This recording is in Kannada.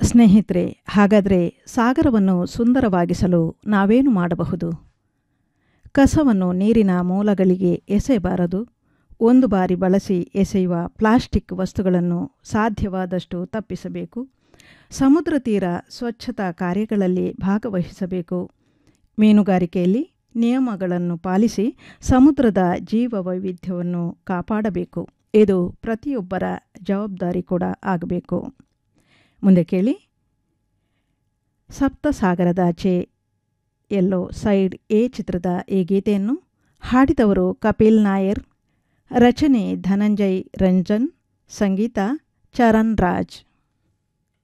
ಸ್ನೇಹಿತರೆ ಹಾಗಾದರೆ ಸಾಗರವನ್ನು ಸುಂದರವಾಗಿಸಲು ನಾವೇನು ಮಾಡಬಹುದು ಕಸವನ್ನು ನೀರಿನ ಮೂಲಗಳಿಗೆ ಎಸೆಯಬಾರದು ಒಂದು ಬಾರಿ ಬಳಸಿ ಎಸೆಯುವ ಪ್ಲಾಸ್ಟಿಕ್ ವಸ್ತುಗಳನ್ನು ಸಾಧ್ಯವಾದಷ್ಟು ತಪ್ಪಿಸಬೇಕು ಸಮುದ್ರ ತೀರ ಸ್ವಚ್ಛತಾ ಕಾರ್ಯಗಳಲ್ಲಿ ಭಾಗವಹಿಸಬೇಕು ಮೀನುಗಾರಿಕೆಯಲ್ಲಿ ನಿಯಮಗಳನ್ನು ಪಾಲಿಸಿ ಸಮುದ್ರದ ಜೀವ ವೈವಿಧ್ಯವನ್ನು ಕಾಪಾಡಬೇಕು ಇದು ಪ್ರತಿಯೊಬ್ಬರ ಜವಾಬ್ದಾರಿ ಕೂಡ ಆಗಬೇಕು ಮುಂದೆ ಕೇಳಿ ಸಪ್ತಸಾಗರದಾಚೆ ಎಲ್ಲೋ ಸೈಡ್ ಎ ಚಿತ್ರದ ಈ ಗೀತೆಯನ್ನು ಹಾಡಿದವರು ಕಪಿಲ್ ನಾಯರ್ ರಚನೆ ಧನಂಜಯ್ ರಂಜನ್ ಸಂಗೀತ ಚರಣ್ ರಾಜ್